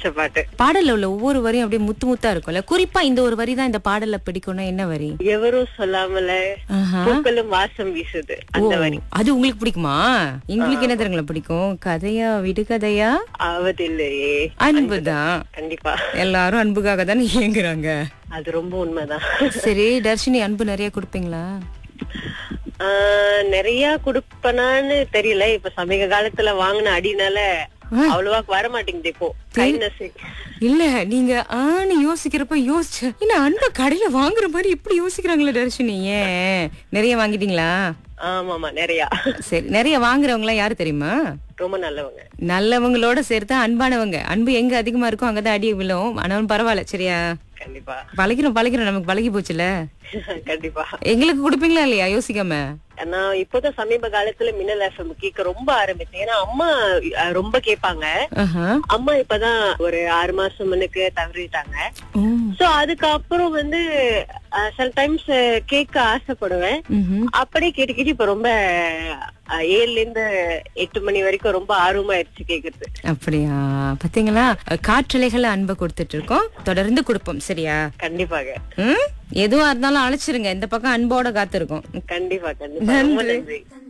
பிடிச்ச பாட்டு பாடல்ல உள்ள ஒவ்வொரு வரியும் அப்படியே முத்து முத்தா இருக்கும்ல குறிப்பா இந்த ஒரு வரி தான் இந்த பாடல்ல பிடிக்கும்னா என்ன வரி எவரும் சொல்லாமல ஆஹா. பூக்களும் வாசம் வீசுது அந்த ஓ, வரி அது உங்களுக்கு பிடிக்குமா எங்களுக்கு என்ன தெரியுங்களா பிடிக்கும் கதையா விடுகதையா ஆவதில்லையே அன்புதான் கண்டிப்பா எல்லாரும் அன்புக்காக தானே இயங்குறாங்க அது ரொம்ப உண்மைதான் சரி தர்ஷினி அன்பு நிறைய கொடுப்பீங்களா ஆஹ், நிறைய குடுப்பனான்னு தெரியல இப்ப சமீப காலத்துல வாங்கின அடினால அவ்வளவா வர மாட்டேங்குது இப்போ கைண்ட்னஸ் இல்ல நீங்க ஆன்னு யோசிக்கிறப்ப யோசிச்ச என்ன அன்பை கடையில வாங்குற மாதிரி இப்படி யோசிக்கிறாங்களே தர்ஷினி ஏன் நிறைய வாங்கிட்டீங்களா ஆமாமா நிறைய சரி நிறைய வாங்குறவங்க எல்லாம் யாரு தெரியுமா ரொம்ப நல்லவங்க நல்லவங்களோட சேர்த்து அன்பானவங்க அன்பு எங்க அதிகமா இருக்கோ அங்கதான் அடி விழும் ஆனாலும் பரவாயில்ல சரியா கண்டிப்பா பழகிறோம் பழகிறோம் நமக்கு பழகி போச்சுல கண்டிப்பா எங்களுக்கு கொடுப்பீங்களா இல்லையா யோசிக்காம நான் இப்போதான் சமீப காலத்துல மின்னல் எஃப்எம் கேட்க ரொம்ப ஆரம்பிச்சேன் ஏன்னா அம்மா அஹ், ரொம்ப கேட்பாங்க ஆஹா. அம்மா இப்பதான் ஒரு ஆறு மாசம் முன்னுக்கு தவறிட்டாங்க ஓ. சோ அதுக்கப்புறம் வந்து சில டைம்ஸ் கேட்க ஆசைப்படுவேன் ம்ஹும். அப்படியே கேட்டு கேட்டு இப்ப ரொம்ப அஹ், ஏழுல இருந்து எட்டு மணி வரைக்கும் ரொம்ப ஆர்வமா ஆயிடுச்சு கேக்குறது அப்படியா பாத்தீங்களா காற்றலைகளை அன்பை கொடுத்துட்டு இருக்கோம் தொடர்ந்து கொடுப்போம் சரியா கண்டிப்பாக ம்? எதுவா இருந்தாலும் அழைச்சிருங்க இந்த பக்கம் அன்போட காத்திருக்கோம் கண்டிப்பா கண்டிப்பா ரொம்ப நன்றி